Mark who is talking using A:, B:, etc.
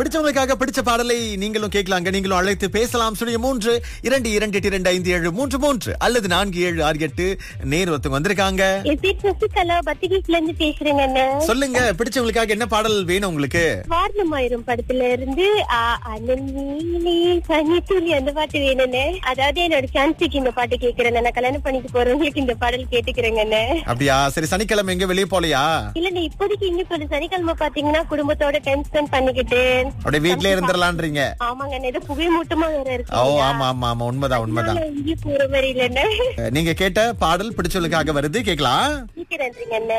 A: பிடிச்சவங்களுக்காக பிடிச்ச பாடலை நீங்களும் கேட்கலாங்க நீங்களும் அழைத்து பேசலாம் சுழிய மூன்று இரண்டு இரண்டு எட்டு இரண்டு ஐந்து ஏழு மூன்று மூன்று அல்லது நான்கு ஏழு ஆறு எட்டு நேர் ஒருத்தவங்க வந்திருக்காங்க
B: என் பேர் சசிகலா பத்திரிகைல இருந்து பேசுறேங்க அண்ணன்
A: சொல்லுங்க பிடிச்சவங்களுக்காக என்ன பாடல் வேணும் உங்களுக்கு
B: வாரணமாயிரம் படத்துல இருந்து ஆ, அனல் நீலே பனித்துளி அந்த பாட்டு வேணும்னு அதாவது என்னோட சான்ஸுக்கு இந்த பாட்டு கேக்குறேன் நான் கல்யாணம் பண்ணிட்டு போறவங்களுக்கு இந்த பாடல் கேட்டுக்கிறேங்க அண்ணன்
A: அப்படியா சரி சனிக்கிழமை எங்க வெளியே போலையா
B: இல்ல நீ இப்போதைக்கு இங்க கொஞ்சம் சனிக்கிழமை பாத்தீங்கன்னா குடும்பத்தோட டைம் ஸ்பெண்ட் பண்ணிக்கிட்டு
A: அப்படியே வீட்லயே இருந்துடலான்றீங்க
B: ஆமாங்க அண்ணன் ஏதோ புகை மூட்டமா வேற இருக்கு
A: ஓ ஆமா ஆமா ஆமா உண்மைதான் உண்மைதான்
B: எங்கேயும் போற மாதிரி இல்லைன்னு
A: நீங்க கேட்ட பாடல் பிடிச்சவங்களுக்காக வருது கேக்கலாம்
B: கேக்குறேன்றீங்க அண்ணன்